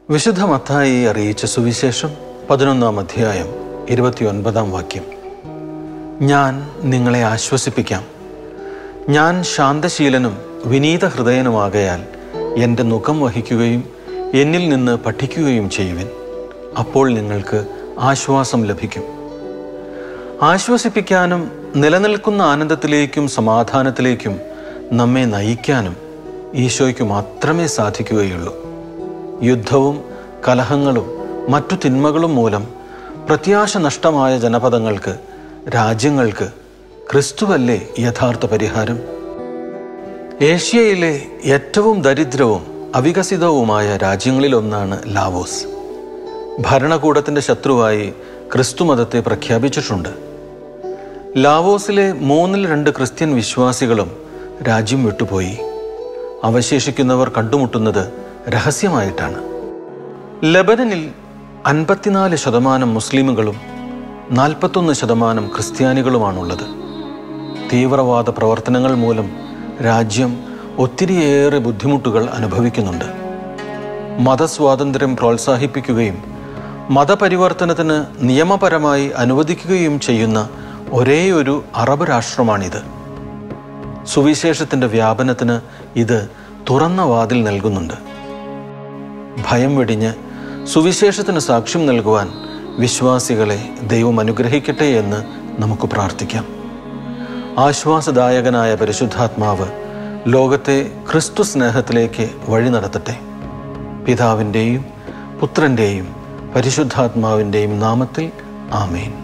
വിശുദ്ധ മത്തായി അറിയിച്ച സുവിശേഷം പതിനൊന്നാം അധ്യായം ഇരുപത്തിയൊൻപതാം വാക്യം ഞാൻ നിങ്ങളെ ആശ്വസിപ്പിക്കാം ഞാൻ ശാന്തശീലനും വിനീത ഹൃദയനുമാകയാൽ എൻ്റെ മുഖം വഹിക്കുകയും എന്നിൽ നിന്ന് പഠിക്കുകയും ചെയ്യുവിൻ അപ്പോൾ നിങ്ങൾക്ക് ആശ്വാസം ലഭിക്കും ആശ്വസിപ്പിക്കാനും നിലനിൽക്കുന്ന ആനന്ദത്തിലേക്കും സമാധാനത്തിലേക്കും നമ്മെ നയിക്കാനും ഈശോയ്ക്ക് മാത്രമേ സാധിക്കുകയുള്ളൂ യുദ്ധവും കലഹങ്ങളും മറ്റു തിന്മകളും മൂലം പ്രത്യാശ നഷ്ടമായ ജനപദങ്ങൾക്ക് രാജ്യങ്ങൾക്ക് ക്രിസ്തുവല്ലേ യഥാർത്ഥ പരിഹാരം ഏഷ്യയിലെ ഏറ്റവും ദരിദ്രവും അവികസിതവുമായ രാജ്യങ്ങളിലൊന്നാണ് ലാവോസ് ഭരണകൂടത്തിൻ്റെ ശത്രുവായി ക്രിസ്തുമതത്തെ പ്രഖ്യാപിച്ചിട്ടുണ്ട് ലാവോസിലെ മൂന്നിൽ രണ്ട് ക്രിസ്ത്യൻ വിശ്വാസികളും രാജ്യം വിട്ടുപോയി അവശേഷിക്കുന്നവർ കണ്ടുമുട്ടുന്നത് രഹസ്യമായിട്ടാണ് ലബനനിൽ അൻപത്തിനാല് ശതമാനം മുസ്ലിമുകളും നാൽപ്പത്തൊന്ന് ശതമാനം ക്രിസ്ത്യാനികളുമാണുള്ളത് തീവ്രവാദ പ്രവർത്തനങ്ങൾ മൂലം രാജ്യം ഒത്തിരിയേറെ ബുദ്ധിമുട്ടുകൾ അനുഭവിക്കുന്നുണ്ട് മതസ്വാതന്ത്ര്യം പ്രോത്സാഹിപ്പിക്കുകയും മതപരിവർത്തനത്തിന് നിയമപരമായി അനുവദിക്കുകയും ചെയ്യുന്ന ഒരേയൊരു അറബ് രാഷ്ട്രമാണിത് സുവിശേഷത്തിൻ്റെ വ്യാപനത്തിന് ഇത് തുറന്ന വാതിൽ നൽകുന്നുണ്ട് ഭയം വെടിഞ്ഞ് സുവിശേഷത്തിന് സാക്ഷ്യം നൽകുവാൻ വിശ്വാസികളെ ദൈവം അനുഗ്രഹിക്കട്ടെ എന്ന് നമുക്ക് പ്രാർത്ഥിക്കാം ആശ്വാസദായകനായ പരിശുദ്ധാത്മാവ് ലോകത്തെ ക്രിസ്തു സ്നേഹത്തിലേക്ക് വഴി നടത്തട്ടെ പിതാവിൻ്റെയും പുത്രൻ്റെയും പരിശുദ്ധാത്മാവിൻ്റെയും നാമത്തിൽ ആമേൻ